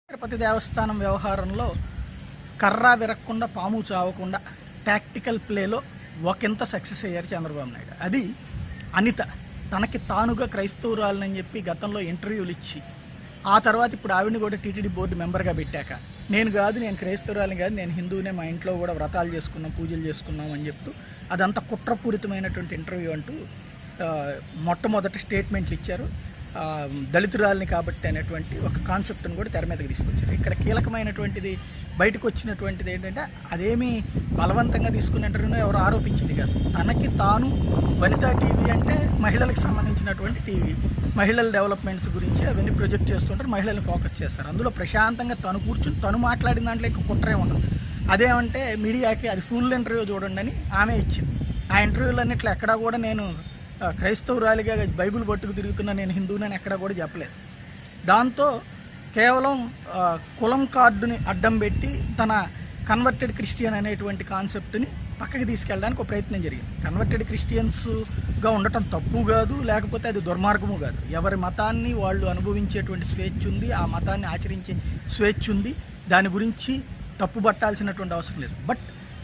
తిరుపతి దేవస్థానం వ్యవహారంలో కర్రా విరక్కుండా పాము చావకుండా టాక్టికల్ ప్లేలో ఒకంత సక్సెస్ అయ్యారు చంద్రబాబు నాయుడు అది అనిత తనకి తానుగా క్రైస్తవురాలని చెప్పి గతంలో ఇంటర్వ్యూలు ఇచ్చి ఆ తర్వాత ఇప్పుడు ఆవిడని కూడా టీటీడీ బోర్డు మెంబర్గా పెట్టాక నేను కాదు నేను క్రైస్తవురాలని కాదు నేను హిందువునే మా ఇంట్లో కూడా వ్రతాలు చేసుకున్నాం పూజలు చేసుకున్నాం అని చెప్తూ అదంతా కుట్రపూరితమైనటువంటి ఇంటర్వ్యూ అంటూ ఆ, మొట్టమొదటి స్టేట్మెంట్లు ఇచ్చారు ఆ, దళితురాలిని కాబట్టి అనేటువంటి ఒక కాన్సెప్ట్ను కూడా తెర మీదకి తీసుకొచ్చారు ఇక్కడ కీలకమైనటువంటిది బయటకు వచ్చినటువంటిది ఏంటంటే అదేమీ బలవంతంగా తీసుకున్నట్టుగా ఎవరు ఆరోపించింది కాదు తనకి తాను వనితా టీవీ అంటే మహిళలకు సంబంధించినటువంటి టీవీ మహిళల డెవలప్మెంట్స్ గురించి అవన్నీ ప్రొజెక్ట్ చేస్తుంటారు మహిళల్ని ఫోకస్ చేస్తారు అందులో ప్రశాంతంగా తను కూర్చుని తను మాట్లాడిన దాంట్లో ఇంకా కుట్రే ఉండదు అదేమంటే మీడియాకి అది ఫుల్ ఇంటర్వ్యూ చూడండి అని ఆమె ఇచ్చింది ఆ ఇంటర్వ్యూలన్నిట్లో ఎక్కడా కూడా నేను ఆ, క్రైస్తవురాలిగా బైబిల్ పట్టుకు తిరుగుతున్నా నేను హిందువునని ఎక్కడా కూడా చెప్పలేదు దాంతో కేవలం ఆ, కులం కార్డుని అడ్డం పెట్టి తన కన్వర్టెడ్ క్రిస్టియన్ అనేటువంటి కాన్సెప్ట్ని పక్కకి తీసుకెళ్ళడానికి ఒక ప్రయత్నం జరిగింది కన్వర్టెడ్ క్రిస్టియన్స్గా ఉండటం తప్పు కాదు లేకపోతే అది దుర్మార్గము కాదు ఎవరి మతాన్ని వాళ్ళు అనుభవించేటువంటి స్వేచ్ఛ ఉంది ఆ మతాన్ని ఆచరించే స్వేచ్ఛ ఉంది దాని గురించి తప్పు పట్టాల్సినటువంటి అవసరం లేదు బట్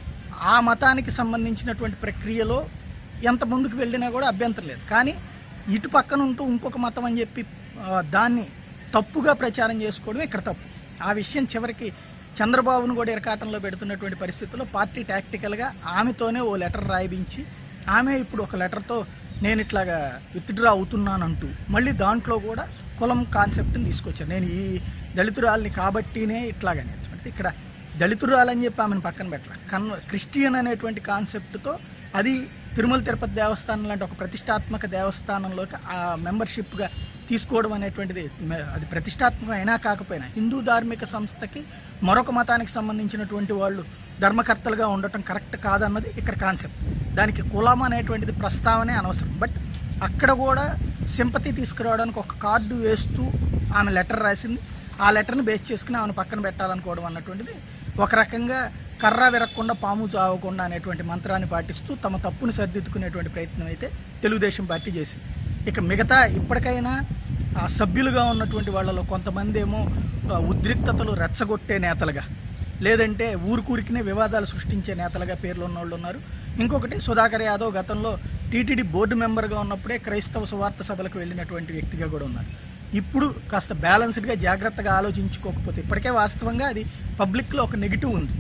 ఆ మతానికి సంబంధించినటువంటి ప్రక్రియలో ఎంత ముందుకు వెళ్ళినా కూడా అభ్యంతరం లేదు కానీ ఇటు పక్కన ఉంటూ ఇంకొక మతం అని చెప్పి ఆ, దాన్ని తప్పుగా ప్రచారం చేసుకోవడం ఇక్కడ తప్పు ఆ విషయం చివరికి చంద్రబాబును కూడా ఇరకాటంలో పెడుతున్నటువంటి పరిస్థితుల్లో పార్టీ టాక్టికల్గా ఆమెతోనే ఓ లెటర్ రాయించి ఆమె ఇప్పుడు ఒక లెటర్తో నేను ఇట్లాగా విత్డ్రా అవుతున్నానంటూ మళ్ళీ దాంట్లో కూడా కులం కాన్సెప్ట్ని తీసుకొచ్చాను నేను ఈ దళితురాల్ని కాబట్టినే ఇట్లాగనే అంటే ఇక్కడ దళితురాలని చెప్పి ఆమెను పక్కన పెట్టాలి కన్ క్రిస్టియన్ అనేటువంటి కాన్సెప్ట్తో అది తిరుమల తిరుపతి దేవస్థానం లాంటి ఒక ప్రతిష్టాత్మక దేవస్థానంలోకి ఆ మెంబర్షిప్గా తీసుకోవడం అనేటువంటిది మ- అది ప్రతిష్టాత్మకం అయినా కాకపోయినా హిందూ ధార్మిక సంస్థకి మరొక మతానికి సంబంధించినటువంటి వాళ్ళు ధర్మకర్తలుగా ఉండటం కరెక్ట్ కాదన్నది ఇక్కడ కాన్సెప్ట్ దానికి కులం అనేటువంటిది ప్రస్తావనే అనవసరం బట్ అక్కడ కూడా సింపతి తీసుకురావడానికి ఒక కార్డు వేస్తూ ఆమె లెటర్ రాసింది ఆ లెటర్ని బేస్ చేసుకుని ఆమెను పక్కన పెట్టాలనుకోవడం అన్నటువంటిది ఒక రకంగా కర్ర విరక్కుండా పాము చావకుండా అనేటువంటి మంత్రాన్ని పాటిస్తూ తమ తప్పును సరిదిద్దుకునేటువంటి ప్రయత్నం అయితే తెలుగుదేశం పార్టీ చేసింది ఇక మిగతా ఇప్పటికైనా ఆ సభ్యులుగా ఉన్నటువంటి వాళ్ళలో కొంతమంది ఏమో ఆ, ఉద్రిక్తతలు రెచ్చగొట్టే నేతలుగా లేదంటే ఊరికూరికినే వివాదాలు సృష్టించే నేతలుగా పేర్లు ఉన్న వాళ్ళు ఉన్నారు ఇంకొకటి సుధాకర్ యాదవ్ గతంలో టీటీడీ బోర్డు మెంబర్గా ఉన్నప్పుడే క్రైస్తవ సువార్త సభలకు వెళ్ళినటువంటి వ్యక్తిగా కూడా ఉన్నారు ఇప్పుడు కాస్త బ్యాలెన్స్డ్గా జాగ్రత్తగా ఆలోచించుకోకపోతే ఇప్పటికే వాస్తవంగా అది పబ్లిక్లో ఒక నెగిటివ్ ఉంది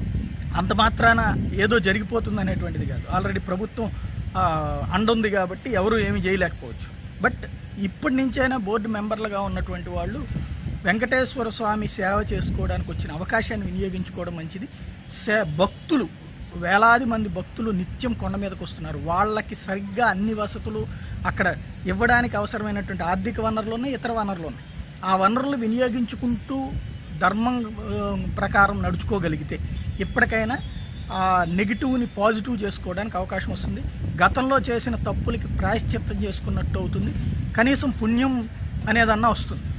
అంత మాత్రాన ఏదో జరిగిపోతుంది అనేటువంటిది కాదు ఆల్రెడీ ప్రభుత్వం ఆ, అండుంది కాబట్టి ఎవరు ఏమీ చేయలేకపోవచ్చు బట్ ఇప్పటి నుంచైనా బోర్డు మెంబర్లుగా ఉన్నటువంటి వాళ్ళు వెంకటేశ్వర స్వామి సేవ చేసుకోవడానికి వచ్చిన అవకాశాన్ని వినియోగించుకోవడం మంచిది సే భక్తులు వేలాది మంది భక్తులు నిత్యం కొండ మీదకి వస్తున్నారు వాళ్ళకి సరిగ్గా అన్ని వసతులు అక్కడ ఇవ్వడానికి అవసరమైనటువంటి ఆర్థిక వనరులు ఉన్నాయి ఇతర వనరులు ఉన్నాయి ఆ వనరులు వినియోగించుకుంటూ ధర్మం ఆ, ప్రకారం నడుచుకోగలిగితే ఇప్పటికైనా ఆ నెగిటివ్ని పాజిటివ్ చేసుకోవడానికి అవకాశం వస్తుంది గతంలో చేసిన తప్పులకి ప్రాయశ్చిత్తం చేసుకున్నట్టు అవుతుంది కనీసం పుణ్యం అనేదన్నా వస్తుంది